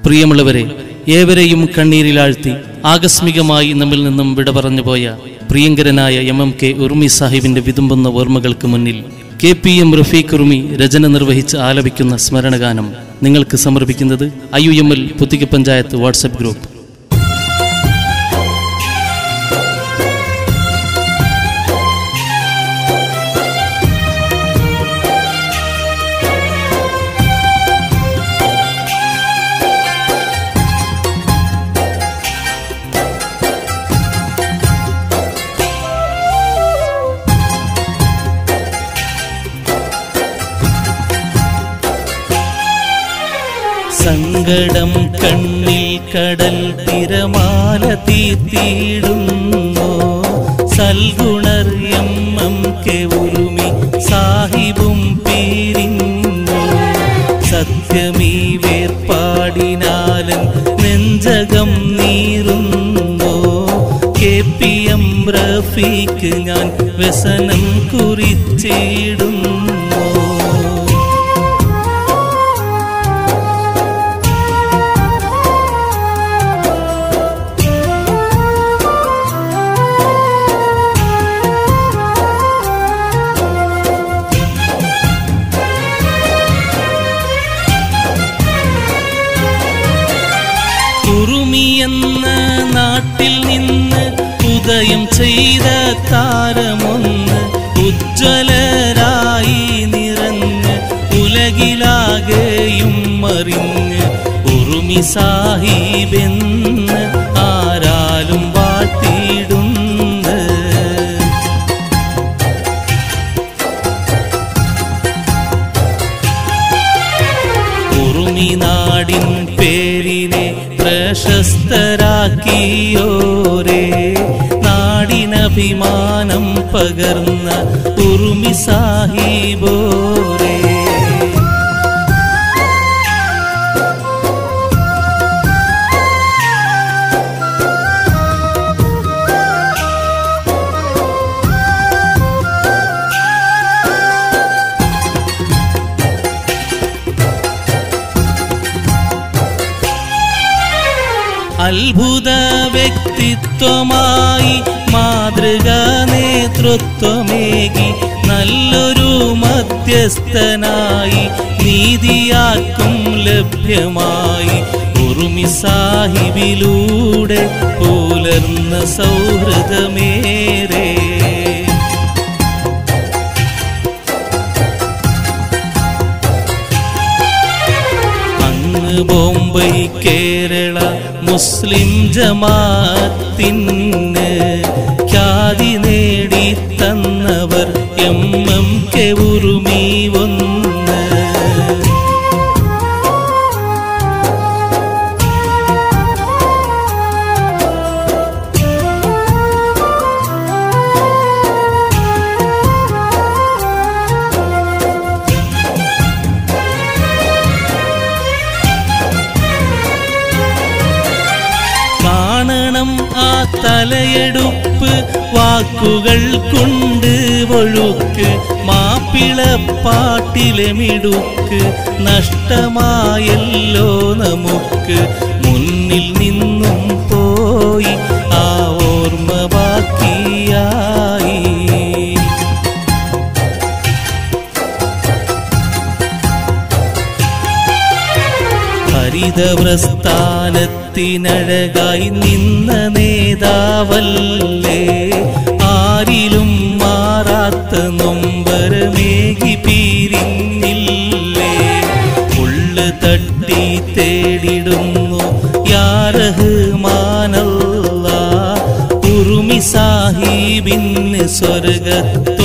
പ്രിയമുള്ളവരെ ഏവരെയും കണ്ണീരിലാഴ്ത്തി ആകസ്മികമായി നമ്മിൽ നിന്നും വിട പറഞ്ഞു പോയ പ്രിയങ്കരനായ എം എം കെ ഉറുമി സാഹിബിന്റെ വിതുമ്പുന്ന ഓർമ്മകൾക്ക് മുന്നിൽ K P M Rafeeq Urumi രചന നിർവഹിച്ച് ആലപിക്കുന്ന സ്മരണഗാനം നിങ്ങൾക്ക് സമർപ്പിക്കുന്നത് I U M L Puthika panchayat WhatsApp group സങ്കടം കണ്ണിൽ കടൽ തിരമാല തീർത്തിയിടുന്നു സൽഗുണർ എം എം കെ ഉരുമി സാഹിബും പിരിഞ്ഞു സത്യമീ വേർപാടിനാലൻ നെഞ്ചകം നീറുന്നു കെ പി എം റഫീക്ക് ഞാൻ വ്യസനം കുറിച്ചിടുന്നു കുറുമി എന്ന നാട്ടിൽ നിന്ന് ഉദയം ചെയ്ത താരമൊന്ന് ഉജ്ജ്വലരായി നിറഞ്ഞ് ഉലകിലാകെയും മറിഞ്ഞ് ഉറുമി സാഹിബെന്ന് ആരാലും വാഴ്ത്തിയിടുന്ന് ഉറുമി നാടിൻ പേരിനെ പ്രശസ്തരാക്കിയോരേ നാടിനഭിമാനം പകർന്ന ഉറുമി സാഹിബോരേ അത്ഭുത വ്യക്തിത്വമായി മാതൃക നേതൃത്വമേകി നല്ലൊരു മധ്യസ്ഥനായി നീതിയാക്കും ലഭ്യമായി ഉറുമി സാഹിബിലൂടെ പുലർന്ന സൗഹൃദമേറെ അങ്ങ് ബോംബൈ കേരള മുസ്ലിം ജമാഅത്തിന് ഖ്യാതി നേടി തന്നവർ എം എം കെ ഉറുമി ഒന്ന് കാണണം ആ തലയെടുപ്പ് വാക്കുകൾ കൊണ്ട് ഒഴുക്ക് മാപ്പിളപ്പാട്ടിലെ മിടുക്ക് നഷ്ടമായല്ലോ നമുക്ക് മുന്നിൽ നിന്നും പോയി ആ ഓർമ്മ ബാക്കിയായി ഹരിതപ്രസ്ഥാനത്തിനഴകായി നിന്ന നേതാവല്ലേ ആരിലും മാറാത്ത നൊമ്പരമേകി പിരിഞ്ഞില്ലേ ഉള്ളു തട്ടി തേടിടുന്നു യാറഹ്മാനല്ല ഉറുമി സാഹിബിന് സ്വർഗത്ത്